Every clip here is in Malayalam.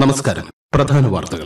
നമസ്കാരം പ്രധാന വാർത്തകൾ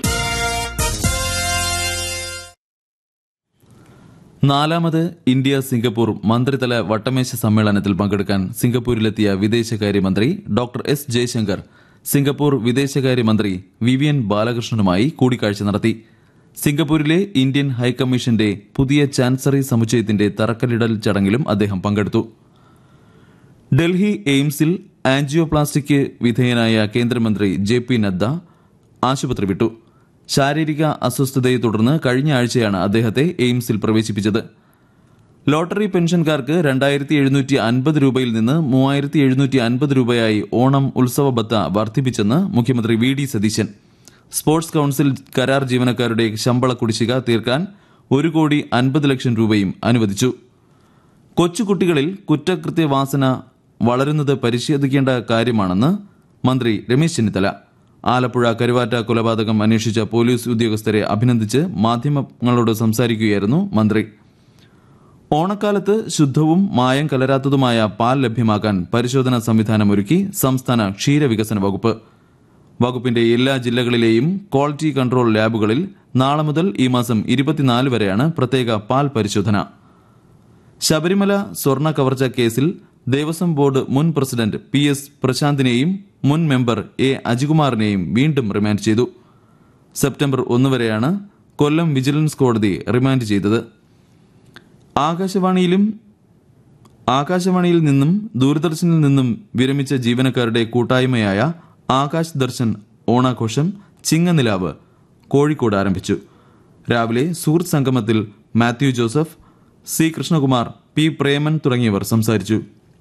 നാലാമത് ഇന്ത്യ സിംഗപ്പൂർ മന്ത്രിതല വട്ടമേശ സമ്മേളനത്തിൽ പങ്കെടുക്കാൻ സിംഗപ്പൂരിലെത്തിയ വിദേശകാര്യമന്ത്രി ഡോക്ടർ എസ് ജയശങ്കർ സിംഗപ്പൂർ വിദേശകാര്യമന്ത്രി വിവിയൻ ബാലകൃഷ്ണനുമായി കൂടിക്കാഴ്ച നടത്തി സിംഗപ്പൂരിലെ ഇന്ത്യൻ ഹൈക്കമ്മീഷന്റെ പുതിയ ചാൻസറി സമുച്ചയത്തിന്റെ തറക്കല്ലിടൽ ചടങ്ങിലും അദ്ദേഹം പങ്കെടുത്തു ഡൽഹി എയിംസിൽ ആൻജിയോപ്ലാസ്റ്റിക്ക് വിധേയനായ കേന്ദ്രമന്ത്രി ജെ പി നദ്ദ ആശുപത്രി വിട്ടു ശാരീരിക അസ്വസ്ഥതയെ തുടർന്ന് കഴിഞ്ഞ ആഴ്ചയാണ് അദ്ദേഹത്തെ എയിംസിൽ പ്രവേശിപ്പിച്ചത് ലോട്ടറി പെൻഷൻകാർക്ക് രണ്ടായിരത്തി എഴുന്നൂറ്റി അൻപത് രൂപയിൽ നിന്ന് മൂവായിരത്തി എഴുന്നൂറ്റി അൻപത് രൂപയായി ഓണം ഉത്സവ ബത്ത വർദ്ധിപ്പിച്ചെന്ന് മുഖ്യമന്ത്രി V D Satheesan sports council കരാർ ജീവനക്കാരുടെ ശമ്പള കുടിശ്ശിക തീർക്കാൻ ഒരു കോടി അൻപത് ലക്ഷം രൂപയും അനുവദിച്ചു കൊച്ചുകുട്ടികളിൽ കുറ്റകൃത്യവാസന വളരുന്നത് പരിശോധിക്കേണ്ട കാര്യമാണെന്ന് മന്ത്രി രമേശ് ചെന്നിത്തല ആലപ്പുഴ കരുവാറ്റ കൊലപാതകം അന്വേഷിച്ച പോലീസ് ഉദ്യോഗസ്ഥരെ അഭിനന്ദിച്ച് മാധ്യമങ്ങളോട് സംസാരിക്കുകയായിരുന്നു മന്ത്രി ഓണക്കാലത്ത് ശുദ്ധവും മായം കലരാത്തതുമായ പാൽ ലഭ്യമാക്കാൻ പരിശോധനാ സംവിധാനം ഒരുക്കി സംസ്ഥാന ക്ഷീരവികസന വകുപ്പ് വകുപ്പിന്റെ എല്ലാ ജില്ലകളിലെയും ക്വാളിറ്റി കൺട്രോൾ ലാബുകളിൽ നാളെ മുതൽ ഈ മാസം ഇരുപത്തിനാല് വരെയാണ് പ്രത്യേക പാൽ പരിശോധന ശബരിമല സ്വർണ്ണ കവർച്ച കേസിൽ ദേവസ്വം ബോർഡ് മുൻ പ്രസിഡന്റ് പി എസ് പ്രശാന്തിനെയും മുൻ മെമ്പർ എ അജികുമാറിനെയും വീണ്ടും റിമാൻഡ് ചെയ്തു സെപ്റ്റംബർ ഒന്ന് വരെയാണ് കൊല്ലം വിജിലൻസ് കോടതി റിമാൻഡ് ചെയ്തത് ആകാശവാണിയിലും ആകാശവാണിയിൽ നിന്നും ദൂരദർശനിൽ നിന്നും വിരമിച്ച ജീവനക്കാരുടെ കൂട്ടായ്മയായ ആകാശ് ദർശൻ ഓണാഘോഷം ചിങ്ങനിലാവ് കോഴിക്കോട് ആരംഭിച്ചു രാവിലെ സുഹൃത്ത് സംഗമത്തിൽ Mathew Joseph C Krishnakumar P Preman തുടങ്ങിയവർ സംസാരിച്ചു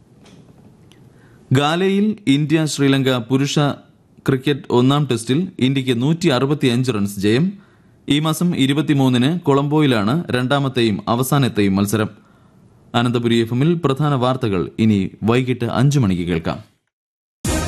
ഗാലയിൽ ഇന്ത്യ ശ്രീലങ്ക പുരുഷ ക്രിക്കറ്റ് ഒന്നാം ടെസ്റ്റിൽ ഇന്ത്യയ്ക്ക് നൂറ്റി അറുപത്തിയഞ്ച് റൺസ് ജയം ഈ മാസം ഇരുപത്തിമൂന്നിന് കൊളംബോയിലാണ് രണ്ടാമത്തെയും അവസാനത്തെയും മത്സരം അനന്തപുരി എഫ് എമ്മിൽ പ്രധാന വാർത്തകൾ ഇനി വൈകിട്ട് അഞ്ചു മണിക്ക് കേൾക്കാം